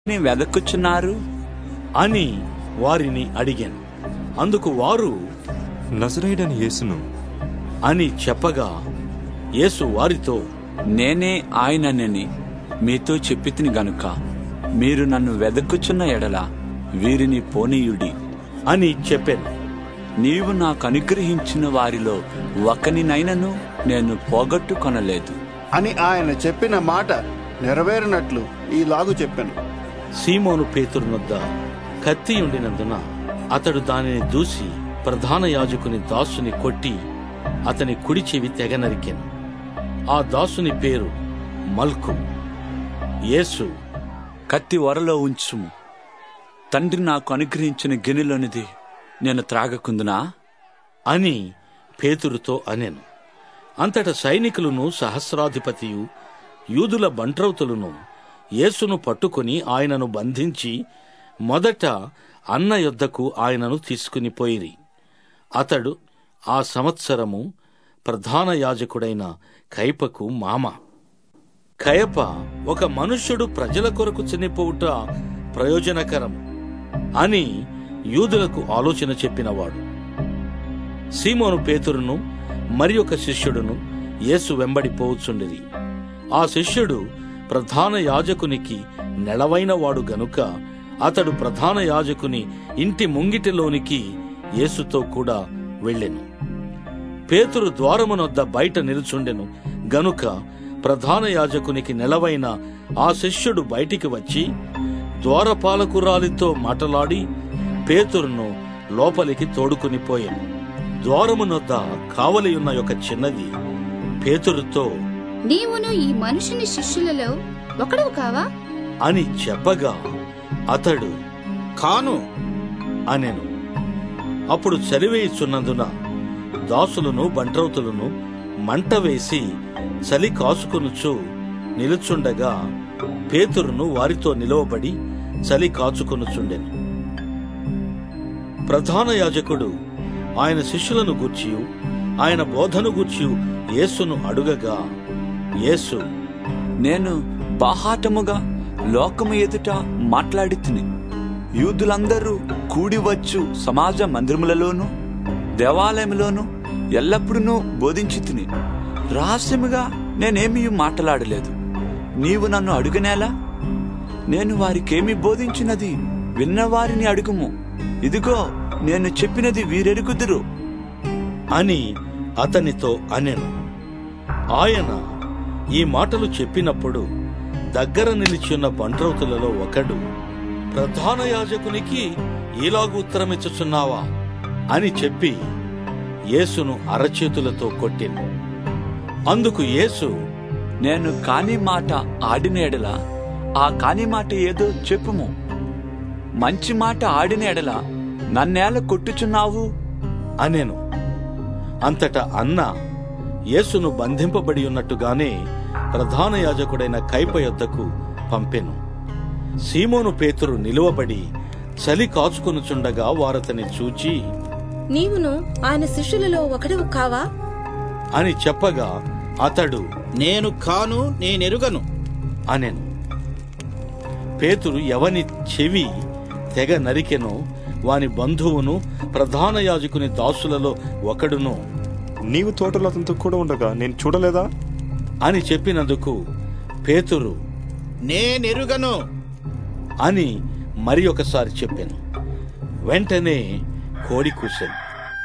ని వెదకుచున్నారు అని వారిని అడిగాను అందుకు వారు నజరేయుడని యేసును అని చెప్పగా యేసు వారితో నేనే ఆయనని మీతో చెప్పితిని గనుక మీరు నన్ను వెదకుచున్న ఎడల వీరిని పోనీయుడి అని చెప్పాను నీవు నాకు అనుగ్రహించిన వారిలో ఒకనినైనను నేను పోగొట్టుకొనలేదు అని ఆయన చెప్పిన మాట నెరవేరినట్లు ఈలాగు చెప్పాను సీమోను పేతురు వద్ద కత్తి ఉండినందున అతడు దానిని దూసి ప్రధాన యాజకుని దాసుని కొట్టి అతని కుడి చెవి తెగ నరికెను ఆ దాసుని పేరు మల్కు యేసు కత్తి వరలో ఉంచుము తండ్రి నాకు అనుగ్రహించిన గిన్నెలోనిది నేను త్రాగకుందునా అని పేతురుతో అనెను అంతట సైనికులను సహస్రాధిపతియు యూదుల బంట్రౌతులను యేసును పట్టుకుని ఆయనను బంధించి మొదట అన్న యొద్దకు ఆయనను తీసుకుని పోయిరి అతడు ఆ సంవత్సరము ప్రధాన యాజకుడైన కైపకు మామ కయప ఒక మనుష్యుడు ప్రజల కొరకు చనిపోవుట ప్రయోజనకరం అని యూదులకు ఆలోచన చెప్పినవాడు సీమోను పేతురును మరి ఒక శిష్యుడును యేసు వెంబడి పోవుచుండిరి ఆ శిష్యుడు ప్రధాన యాజకునికి నెలవైన వాడు గనుక అతడు ప్రధాన యాజకుని ఇంటి ముంగిటిలోనికి యేసుతో కూడా వెళ్ళెను పేతురు ద్వారమునొద్ద బయట నిలుచుండెను గనుక ప్రధాన యాజకునికి నెలవైన ఆ శిష్యుడు బయటికి వచ్చి ద్వారపాలకురాలితో మాటలాడి పేతురును లోపలికి తోడుకుని పోయాను ద్వారమునొద్ద కావలియున్న ఒక చిన్నది పేతురుతో నీవును ఈ మనుషుని శిష్యులలో ఒకడవు కావా అని చెప్పగా అతడు కాను అనెను అప్పుడు చలివేయుచున్నందున దాసులను బంట్రౌతులను మంట వేసి చలి కాచుకొనుచు నిలుచుండగా పేతురును వారితో నిలవబడి చలి కాచుకొనుచుండెను ప్రధాన యాజకుడు ఆయన శిష్యులను గూర్చియు ఆయన బోధను గూర్చియు యేసును అడుగగా యేసు నేను బాహాటముగా లోకము ఎదుట మాట్లాడి తిని యూదులందరూ కూడి వచ్చు సమాజ మందిరములలోను దేవాలయములోను ఎల్లప్పుడూ బోధించి తిని రహస్యముగా నేనేమీ మాట్లాడలేదు నీవు నన్ను అడుగనేలా నేను వారికేమి బోధించినది విన్నవారిని అడుగుము ఇదిగో నేను చెప్పినది వీరెరుగుదురు అని అతనితో అనెను ఆయన ఈ మాటలు చెప్పినప్పుడు దగ్గర నిలిచియున్న బంట్రౌతులలో ఒకడు ప్రధాన యాజకునికి ఈలాగు ఉత్తరమిచ్చుచున్నావా అని చెప్పి యేసును అరచేతులతో కొట్టెను అందుకు యేసు నేను కాని మాట ఆడిన ఎడల ఆ కాని మాట ఏదో చెప్పుము మంచి మాట ఆడిన ఎడల నన్నేల కొట్టుచున్నావు అనెను అంతటా అన్న యేసును బంధింపబడి ఉన్నట్టుగానే ప్రధాన యాజకుడైన కైప యొద్దకు పంపెను సీమోను పేతురు నిలువబడి చలి కాచుకొనుచుండగా వారతని చూచి నీవును ఆయన శిష్యులలో ఒకడవు కావా అని చెప్పగా అతడు నేను కాను నేనెరుగను అనెను పేతురు ఎవని చెవి తెగ నరికెనో వాని బంధువును ప్రధాన యాజకుని దాసులలో ఒకడును నీవు తోటలో అతనితో కూడా ఉండగా నేను చూడలేదా అని చెప్పినందుకు పేతురు నేనెరుగను అని మరి ఒకసారి చెప్పాను వెంటనే కోడి కూశాను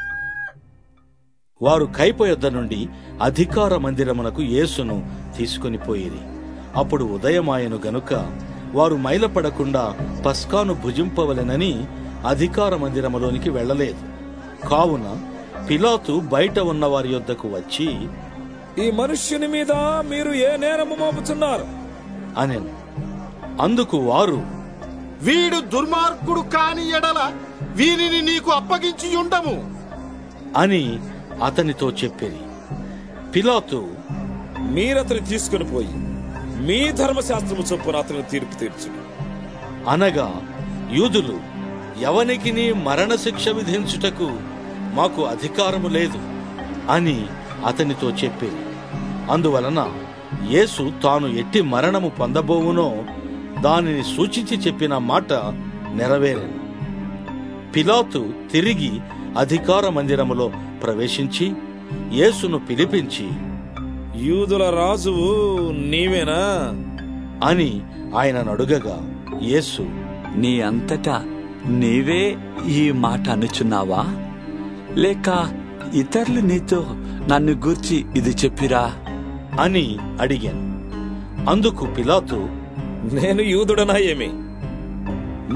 వారు కైప యొద్ద నుండి అధికార మందిరమునకు యేసును తీసుకుని పోయిరి అప్పుడు ఉదయమాయను గనుక వారు మైలపడకుండా పస్కాను భుజింపవలెనని అధికార మందిరములోనికి వెళ్ళలేదు కావున పిలాతు బయట ఉన్న వారి యొద్దకు వచ్చి ఈ మనుష్యుని మీద మీరు ఏ నేరము మోపుతున్నారు అనెను అందుకు వారు వీడు దుర్మార్గుడు కాని ఎడల వీరిని నీకు అప్పగించి ఉండము అని అతనితో చెప్పిరి పిలాతు మీరతని తీసుకుని పోయి మీ ధర్మశాస్త్రము చొప్పున అతని తీర్పు తీర్చు అనగా యూదులు ఎవనికి మరణశిక్ష విధించుటకు మాకు అధికారము లేదు అని అతనితో చెప్పిరి అందువలన యేసు తాను ఎట్టి మరణము పొందబోవునో దానిని సూచించి చెప్పిన మాట నెరవేరెను పిలాతు తిరిగి అధికార మందిరములో ప్రవేశించి యేసును పిలిపించి యూదుల రాజువు నీవేనా అని ఆయన అడుగగా యేసు నీ అంతటా నీవే ఈ మాట అనుచున్నావా లేక ఇతరులు నీతో నన్ను గూర్చి ఇది చెప్పిరా అని అడిగాను అందుకు పిలాతు నేను యూదుడనా ఏమి